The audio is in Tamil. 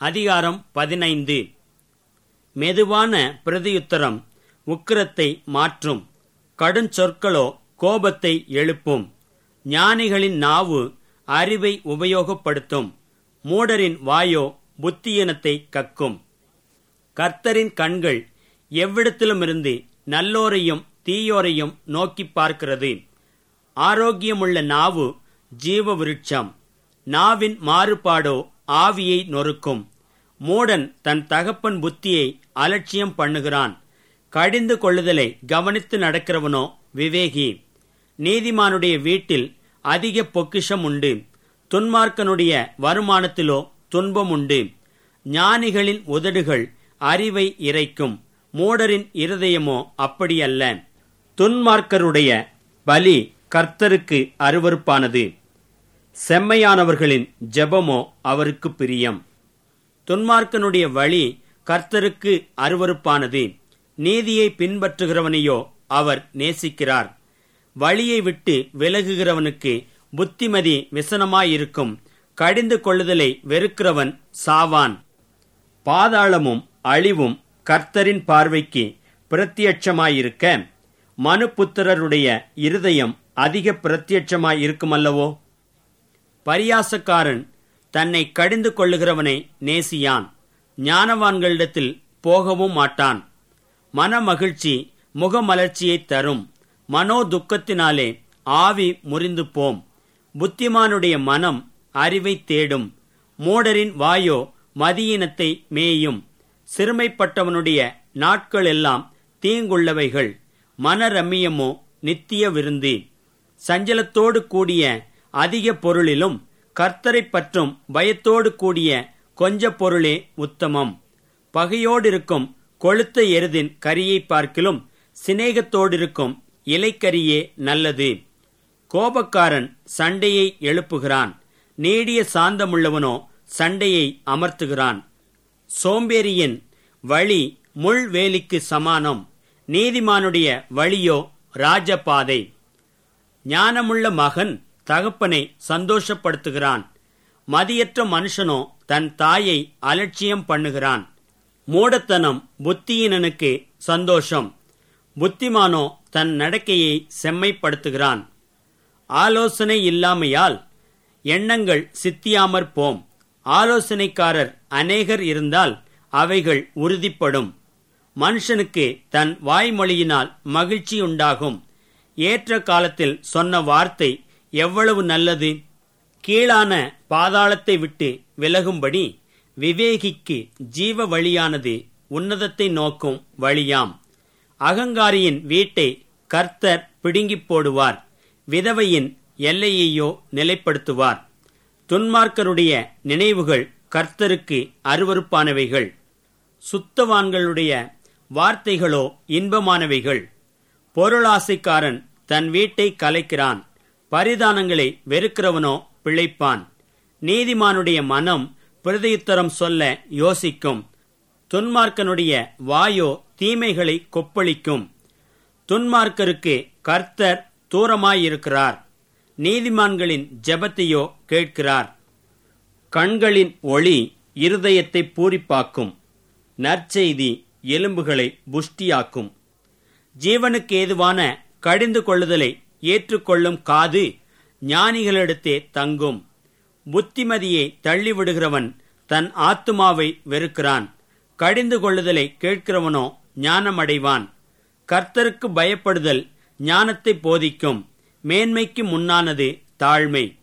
அதிகாரம் பதினைந்து மெதுவான பிரதியுத்தரம் உக்கிரத்தை மாற்றும் கடுஞ்சொற்களோ கோபத்தை எழுப்பும் ஞானிகளின் நாவு அறிவை உபயோகப்படுத்தும் மூடரின் வாயோ புத்தியினத்தை கக்கும் கர்த்தரின் கண்கள் எவ்விடத்திலுமிருந்து நல்லோரையும் தீயோரையும் நோக்கி பார்க்கிறது ஆரோக்கியமுள்ள நாவு ஜீவ விருட்சம் நாவின் மாறுபாடோ ஆவியை நொறுக்கும் மூடன் தன் தகப்பன் புத்தியை அலட்சியம் பண்ணுகிறான் கடிந்து கொள்ளுதலை கவனித்து நடக்கிறவனோ விவேகி நீதிமானுடைய வீட்டில் அதிக பொக்கிஷம் உண்டு துன்மார்க்கனுடைய வருமானத்திலோ துன்பம் உண்டு ஞானிகளின் உதடுகள் அறிவை இறைக்கும் மூடரின் இருதயமோ அப்படியல்ல துன்மார்க்கருடைய பலி கர்த்தருக்கு அருவருப்பானது செம்மையானவர்களின் ஜெபமோ அவருக்கு பிரியம் துன்மார்க்கனுடைய வழி கர்த்தருக்கு அருவருப்பானது நீதியை பின்பற்றுகிறவனையோ அவர் நேசிக்கிறார் வழியை விட்டு விலகுகிறவனுக்கு புத்திமதி விசனமாயிருக்கும் கடிந்து கொள்ளுதலை வெறுக்கிறவன் சாவான் பாதாளமும் அழிவும் கர்த்தரின் பார்வைக்கு பிரத்யட்சமாயிருக்க மனுபுத்திரருடைய இருதயம் அதிக பிரத்யட்சமாயிருக்குமல்லவோ பரியாசக்காரன் தன்னை கடிந்து கொள்ளுகிறவனை நேசியான் ஞானவான்களிடத்தில் போகவும் மாட்டான் மனமகிழ்ச்சி முகமலர்ச்சியை தரும் மனோ துக்கத்தினாலே ஆவி முறிந்து போம் புத்திமானுடைய மனம் அறிவை தேடும் மூடரின் வாயோ மதியினத்தை மேயும் சிறுமைப்பட்டவனுடைய நாட்கள் எல்லாம் தீங்குள்ளவைகள் மனரம்மியமோ நித்திய விருந்து சஞ்சலத்தோடு கூடிய அதிக பொருளிலும் கர்த்தரை பற்றும் பயத்தோடு கூடிய கொஞ்ச பொருளே உத்தமம் பகையோடிருக்கும் கொளுத்த எருதின் கரியை பார்க்கிலும் சிநேகத்தோடிருக்கும் இலைக்கரியே நல்லது கோபக்காரன் சண்டையை எழுப்புகிறான் நீடிய சாந்தமுள்ளவனோ சண்டையை அமர்த்துகிறான் சோம்பேறியின் வழி முள்வேலிக்கு சமானம் நீதிமானுடைய வழியோ ராஜபாதை ஞானமுள்ள மகன் தகப்பனை சந்தோஷப்படுத்துகிறான் மதியற்ற மனுஷனோ தன் தாயை அலட்சியம் பண்ணுகிறான் மூடத்தனம் புத்தியினனுக்கு சந்தோஷம் புத்திமானோ தன் நடக்கையை செம்மைப்படுத்துகிறான் ஆலோசனை இல்லாமையால் எண்ணங்கள் சித்தியாமற் போம் ஆலோசனைக்காரர் அநேகர் இருந்தால் அவைகள் உறுதிப்படும் மனுஷனுக்கு தன் வாய்மொழியினால் மகிழ்ச்சி உண்டாகும் ஏற்ற காலத்தில் சொன்ன வார்த்தை எவ்வளவு நல்லது கீழான பாதாளத்தை விட்டு விலகும்படி விவேகிக்கு ஜீவ வழியானது உன்னதத்தை நோக்கும் வழியாம் அகங்காரியின் வீட்டை கர்த்தர் பிடுங்கிப் போடுவார் விதவையின் எல்லையையோ நிலைப்படுத்துவார் துன்மார்க்கருடைய நினைவுகள் கர்த்தருக்கு அருவறுப்பானவைகள் சுத்தவான்களுடைய வார்த்தைகளோ இன்பமானவைகள் பொருளாசைக்காரன் தன் வீட்டை கலைக்கிறான் பரிதானங்களை வெறுக்கிறவனோ பிழைப்பான் நீதிமானுடைய மனம் பிரதியுத்தரம் சொல்ல யோசிக்கும் துன்மார்க்கனுடைய வாயோ தீமைகளை கொப்பளிக்கும் துன்மார்க்கருக்கு கர்த்தர் தூரமாயிருக்கிறார் நீதிமான்களின் ஜெபத்தையோ கேட்கிறார் கண்களின் ஒளி இருதயத்தை பூரிப்பாக்கும் நற்செய்தி எலும்புகளை புஷ்டியாக்கும் ஜீவனுக்கு ஏதுவான கடிந்து கொள்ளுதலை ஏற்றுக்கொள்ளும் காது ஞானிகளிடத்தே தங்கும் புத்திமதியை தள்ளிவிடுகிறவன் தன் ஆத்துமாவை வெறுக்கிறான் கடிந்து கொள்ளுதலை கேட்கிறவனோ ஞானமடைவான் கர்த்தருக்கு பயப்படுதல் ஞானத்தை போதிக்கும் மேன்மைக்கு முன்னானது தாழ்மை